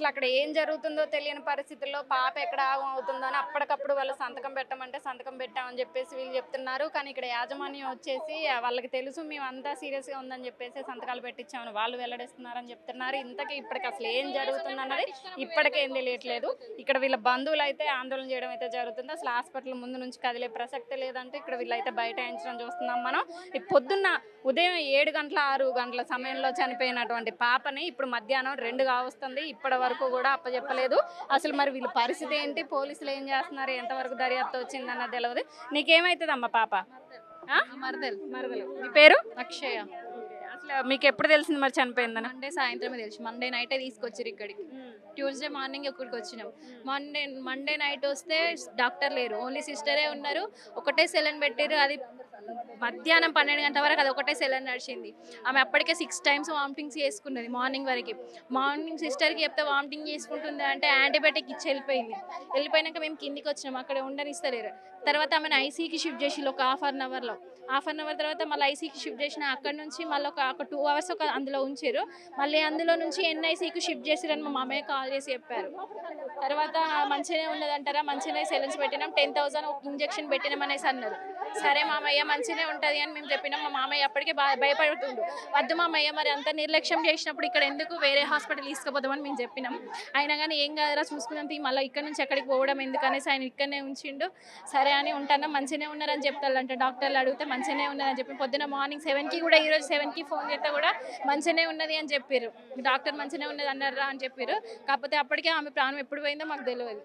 అసలు అక్కడ ఏం జరుగుతుందో తెలియని పరిస్థితుల్లో పాప ఎక్కడ ఆగం అవుతుందో అని అప్పటికప్పుడు వాళ్ళు సంతకం పెట్టమంటే సంతకం పెట్టామని చెప్పేసి వీళ్ళు చెప్తున్నారు కానీ ఇక్కడ యాజమాన్యం వచ్చేసి ఆ, వాళ్ళకి తెలుసు మేము అంతా సీరియస్గా ఉందని చెప్పేసి సంతకాలు పెట్టించామని వాళ్ళు వెల్లడిస్తున్నారని చెప్తున్నారు ఇంతకీ ఇప్పటికి అసలు ఏం జరుగుతుందన్నది ఇప్పటికే ఏం తెలియట్లేదు ఇక్కడ వీళ్ళ బంధువులు అయితే ఆందోళన చేయడం అయితే జరుగుతుంది అసలు హాస్పిటల్ ముందు నుంచి కదిలే ప్రసక్తే లేదంటే ఇక్కడ వీళ్ళైతే బైఠాయించడం చూస్తున్నాం మనం ఈ పొద్దున్న ఉదయం ఏడు గంటల ఆరు గంటల సమయంలో చనిపోయినటువంటి పాపని ఇప్పుడు మధ్యాహ్నం రెండు కావస్తుంది ఇప్పటి వరకు కూడా అప్పచెప్పలేదు అసలు మరి వీళ్ళ పరిస్థితి ఏంటి పోలీసులు ఏం చేస్తున్నారు ఎంతవరకు దర్యాప్తు వచ్చిందన్నది తెలియదు నీకేమవుతుందమ్మా పాప ఆ? మరదలు మరదలు మీ పేరు అక్షయ అసలు మీకు ఎప్పుడు తెలిసింది మరి చనిపోయిందని మండే సాయంత్రమే తెలుసు మండే నైటే తీసుకొచ్చారు ఇక్కడికి ట్యూస్డే మార్నింగ్ ఇక్కడికి వచ్చినాం మండే మండే నైట్ వస్తే డాక్టర్ లేరు ఓన్లీ సిస్టరే ఉన్నారు ఒకటే సెలన్ పెట్టారు అది మధ్యాహ్నం పన్నెండు గంటల వరకు అది ఒకటే సెలన్ నడిచింది ఆమె అప్పటికే సిక్స్ టైమ్స్ వామిటింగ్స్ చేసుకున్నది మార్నింగ్ వరకు మార్నింగ్ సిస్టర్కి చెప్తే వామిటింగ్ చేసుకుంటుంది అంటే యాంటీబయాటిక్ ఇచ్చి వెళ్ళిపోయింది వెళ్ళిపోయినాక మేము కిందికి వచ్చినాం అక్కడ ఉండనిస్తలేరు తర్వాత ఆమెను ఐసీకి షిఫ్ట్ చేసి ఒక హాఫ్ అన్ అవర్లో హాఫ్ అన్ అవర్ తర్వాత మళ్ళీ ఐసీకి షిఫ్ట్ చేసిన అక్కడ నుంచి మళ్ళీ ఒక ఒక టూ అవర్స్ ఒక అందులో ఉంచారు మళ్ళీ అందులో నుంచి ఎన్ఐసీకి షిఫ్ట్ చేసిరని మా మామయ్య కాల్ చేసి చెప్పారు తర్వాత మంచిగానే ఉన్నదంటారా మంచిగానే సెలెన్స్ పెట్టినాం టెన్ థౌసండ్ ఒక ఇంజెక్షన్ పెట్టినాం అనేసి అన్నారు సరే మామయ్య మంచిగానే ఉంటుంది అని మేము చెప్పినాం మా మామయ్య అప్పటికే బా భయపడుతుండు వద్దు మామయ్య మరి అంత నిర్లక్ష్యం చేసినప్పుడు ఇక్కడ ఎందుకు వేరే హాస్పిటల్ తీసుకుపోదామని మేము చెప్పినాం అయినా కానీ ఏం కాదురా చూసుకున్నంత మళ్ళీ ఇక్కడ నుంచి ఎక్కడికి పోవడం ఎందుకనేసి ఆయన ఇక్కడనే ఉంచిండు సరే అని ఉంటాను మంచిగానే ఉన్నారని చెప్తారంట డాక్టర్లు అడిగితే మంచిగానే ఉన్నదని చెప్పి పొద్దున మార్నింగ్ సెవెన్కి కూడా ఈరోజు సెవెన్కి ఫోన్ చేస్తే కూడా మంచిగానే ఉన్నది అని చెప్పారు డాక్టర్ మంచిగానే ఉన్నది అన్నారా అని చెప్పారు కాకపోతే అప్పటికే ఆమె ప్రాణం ఎప్పుడు పోయిందో మాకు తెలియదు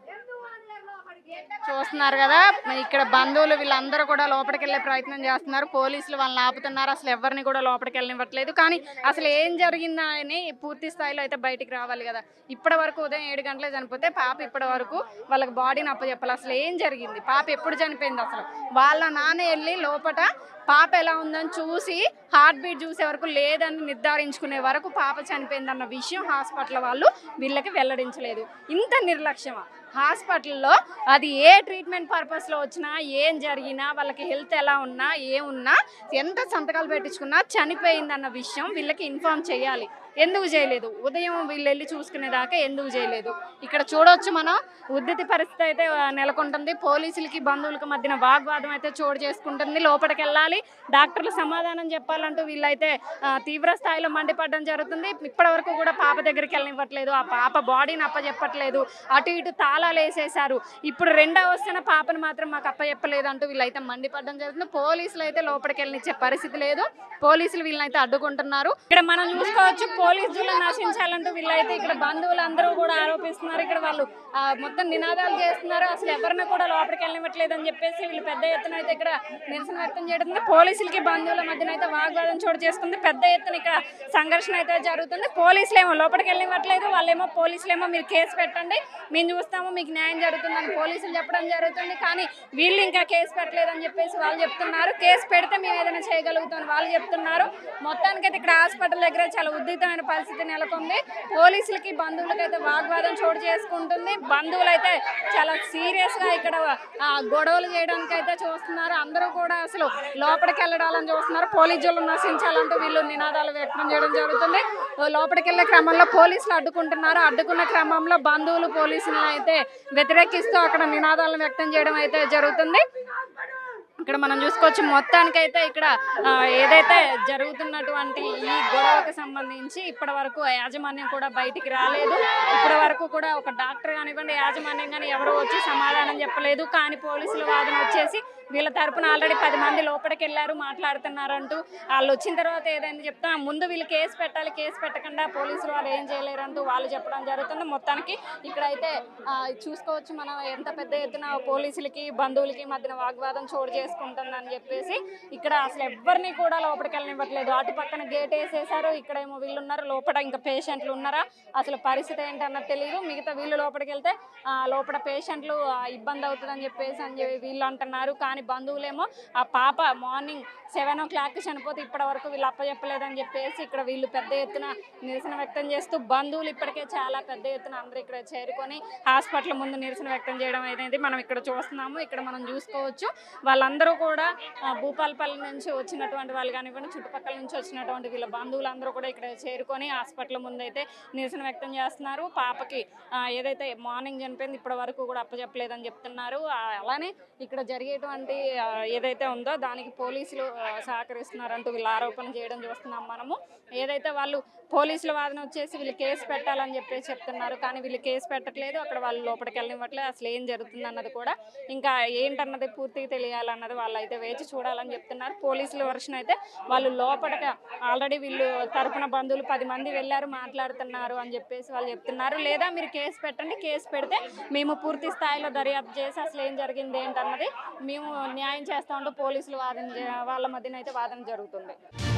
చూస్తున్నారు కదా మరి ఇక్కడ బంధువులు వీళ్ళందరూ కూడా లోపలికి వెళ్ళే ప్రయత్నం చేస్తున్నారు పోలీసులు వాళ్ళని ఆపుతున్నారు అసలు ఎవరిని కూడా లోపలికి వెళ్ళనివ్వట్లేదు కానీ అసలు ఏం జరిగిందా అని పూర్తి స్థాయిలో అయితే బయటికి రావాలి కదా ఇప్పటి వరకు ఉదయం ఏడు గంటలకు చనిపోతే పాప ఇప్పటి వరకు వాళ్ళకి బాడీని అప్పచెప్పాలి అసలు ఏం జరిగింది పాప ఎప్పుడు చనిపోయింది అసలు వాళ్ళ నాన్న వెళ్ళి లోపట పాప ఎలా ఉందని చూసి హార్ట్ బీట్ చూసే వరకు లేదని నిర్ధారించుకునే వరకు పాప చనిపోయిందన్న విషయం హాస్పిటల్ వాళ్ళు వీళ్ళకి వెల్లడించలేదు ఇంత నిర్లక్ష్యమా హాస్పిటల్లో అది ఏ ట్రీట్మెంట్ పర్పస్లో వచ్చినా ఏం జరిగినా వాళ్ళకి హెల్త్ ఎలా ఉన్నా ఏమున్నా ఎంత సంతకాలు పెట్టించుకున్నా చనిపోయిందన్న విషయం వీళ్ళకి ఇన్ఫార్మ్ చేయాలి ఎందుకు చేయలేదు ఉదయం వీళ్ళు వెళ్ళి చూసుకునేదాకా ఎందుకు చేయలేదు ఇక్కడ చూడొచ్చు మనం ఉద్ధృతి పరిస్థితి అయితే ఆ, నెలకొంటుంది పోలీసులకి బంధువులకి మధ్యన వాగ్వాదం అయితే చోటు చేసుకుంటుంది లోపలికి వెళ్ళాలి డాక్టర్లు సమాధానం చెప్పాలంటూ వీళ్ళైతే ఆ, తీవ్ర స్థాయిలో మండిపడడం జరుగుతుంది ఇప్పటి వరకు కూడా పాప దగ్గరికి వెళ్ళనివ్వట్లేదు ఆ పాప బాడీని అప్పచెప్పట్లేదు అటు ఇటు తాళాలు వేసేసారు ఇప్పుడు రెండో వస్తున్న పాపను మాత్రం మాకు అప్పచెప్పలేదు అంటూ వీళ్ళైతే మండిపడడం జరుగుతుంది పోలీసులు అయితే లోపలికి వెళ్ళనిచ్చే పరిస్థితి లేదు పోలీసులు వీళ్ళని అయితే అడ్డుకుంటున్నారు ఇక్కడ మనం చూసుకోవచ్చు పోలీసులు నశించాలంటూ వీళ్ళైతే ఇక్కడ బంధువులు అందరూ కూడా ఆరోపిస్తున్నారు ఇక్కడ వాళ్ళు ఆ, మొత్తం నినాదాలు చేస్తున్నారు అసలు ఎవరిని కూడా లోపలికి వెళ్ళనివ్వట్లేదు అని చెప్పేసి వీళ్ళు పెద్ద ఎత్తున అయితే ఇక్కడ నిరసన వ్యక్తం చేయడం పోలీసులకి బంధువుల మధ్యన అయితే వాగ్వాదం చోటు చేసుకుంది పెద్ద ఎత్తున ఇక్కడ సంఘర్షణ అయితే జరుగుతుంది పోలీసులు ఏమో లోపలికి వెళ్ళనివ్వట్లేదు వాళ్ళేమో పోలీసులు ఏమో మీరు కేసు పెట్టండి మేము చూస్తాము మీకు న్యాయం జరుగుతుందని పోలీసులు చెప్పడం జరుగుతుంది కానీ వీళ్ళు ఇంకా కేసు పెట్టలేదని చెప్పేసి వాళ్ళు చెప్తున్నారు కేసు పెడితే మేము ఏదైనా చేయగలుగుతాం వాళ్ళు చెప్తున్నారు మొత్తానికైతే ఇక్కడ హాస్పిటల్ దగ్గర చాలా ఉద్రిక్తమైన పరిస్థితి నెలకొంది పోలీసులకి బంధువులకి అయితే వాగ్వాదం చోటు చేసుకుంటుంది బంధువులు అయితే చాలా సీరియస్ గా ఇక్కడ ఆ, గొడవలు చేయడానికి అయితే చూస్తున్నారు అందరూ కూడా అసలు లోపలికి వెళ్ళడాలని చూస్తున్నారు పోలీసులు నశించాలంటూ వీళ్ళు నినాదాలు వ్యక్తం చేయడం జరుగుతుంది లోపలికి వెళ్ళే క్రమంలో పోలీసులు అడ్డుకుంటున్నారు అడ్డుకున్న క్రమంలో బంధువులు పోలీసులను అయితే వ్యతిరేకిస్తూ అక్కడ నినాదాలను వ్యక్తం చేయడం అయితే జరుగుతుంది ఇక్కడ మనం చూసుకోవచ్చు మొత్తానికైతే ఇక్కడ ఆ, ఏదైతే జరుగుతున్నటువంటి ఈ గొడవకు సంబంధించి ఇప్పటి వరకు యాజమాన్యం కూడా బయటికి రాలేదు ఇప్పటి వరకు కూడా ఒక డాక్టర్ కానివ్వండి యాజమాన్యం కానీ ఎవరు వచ్చి సమాధానం చెప్పలేదు కానీ పోలీసుల వాదన వచ్చేసి వీళ్ళ తరపున ఆల్రెడీ పది మంది లోపలికి వెళ్ళారు మాట్లాడుతున్నారంటూ వాళ్ళు వచ్చిన తర్వాత ఏదైనా చెప్తా ముందు వీళ్ళు కేసు పెట్టాలి కేసు పెట్టకుండా పోలీసులు వాళ్ళు ఏం చేయలేరు అంటూ వాళ్ళు చెప్పడం జరుగుతుంది మొత్తానికి ఇక్కడైతే ఆ, చూసుకోవచ్చు మనం ఎంత పెద్ద ఎత్తున పోలీసులకి బంధువులకి మధ్యన వాగ్వాదం చోటు చేసుకుంటుందని చెప్పేసి ఇక్కడ అసలు ఎవరిని కూడా లోపలికి వెళ్ళనివ్వట్లేదు అటు పక్కన గేట్ వేసేసారు ఇక్కడేమో వీళ్ళు ఉన్నారు లోపల ఇంకా పేషెంట్లు ఉన్నారా అసలు పరిస్థితి ఏంటన్నది తెలియదు మిగతా వీళ్ళు లోపలికి వెళ్తే ఆ, లోపల పేషెంట్లు ఆ, ఇబ్బంది అవుతుందని చెప్పేసి అని చెప్పి వీళ్ళు అంటున్నారు కానీ కానీ బంధువులేమో ఆ పాప మార్నింగ్ సెవెన్ ఓ క్లాక్ చనిపోతే ఇప్పటి వరకు వీళ్ళు అప్పచెప్పలేదని చెప్పేసి ఇక్కడ వీళ్ళు పెద్ద ఎత్తున నిరసన వ్యక్తం చేస్తూ బంధువులు ఇప్పటికే చాలా పెద్ద ఎత్తున అందరూ ఇక్కడ చేరుకొని హాస్పిటల్ ముందు నిరసన వ్యక్తం చేయడం అనేది మనం ఇక్కడ చూస్తున్నాము ఇక్కడ మనం చూసుకోవచ్చు వాళ్ళందరూ కూడా ఆ, భూపాలపల్లి నుంచి వచ్చినటువంటి వాళ్ళు కానివ్వండి చుట్టుపక్కల నుంచి వచ్చినటువంటి వీళ్ళ బంధువులందరూ కూడా ఇక్కడ చేరుకొని హాస్పిటల్ ముందు అయితే నిరసన వ్యక్తం చేస్తున్నారు పాపకి ఆ, ఏదైతే మార్నింగ్ చనిపోయింది ఇప్పటి వరకు కూడా అప్పచెప్పలేదని చెప్తున్నారు ఆ, అలానే ఇక్కడ జరిగేటువంటి ఆ, ఏదైతే ఉందో దానికి పోలీసులు ఆ, సహకరిస్తున్నారంటూ వీళ్ళు ఆరోపణ చేయడం చూస్తున్నాం మనము ఏదైతే వాళ్ళు పోలీసుల వాదన వచ్చేసి వీళ్ళు కేసు పెట్టాలని చెప్పేసి చెప్తున్నారు కానీ వీళ్ళు కేసు పెట్టట్లేదు అక్కడ వాళ్ళు లోపలికి వెళ్ళనివ్వట్లేదు అసలు ఏం జరుగుతుంది అన్నది కూడా ఇంకా ఏంటన్నది పూర్తిగా తెలియాలన్నది వాళ్ళు అయితే వేచి చూడాలని చెప్తున్నారు పోలీసుల వర్షన్ అయితే వాళ్ళు లోపలికి ఆల్రెడీ వీళ్ళు తరపున బంధువులు పది మంది వెళ్ళారు మాట్లాడుతున్నారు అని చెప్పేసి వాళ్ళు చెప్తున్నారు లేదా మీరు కేసు పెట్టండి కేసు పెడితే మేము పూర్తి స్థాయిలో దర్యాప్తు చేసి అసలు ఏం జరిగింది ఏంటన్నది మేము న్యాయం చేస్తామంటూ పోలీసులు వాదన చే- వాళ్ళ మధ్యన అయితే వాదన జరుగుతుంది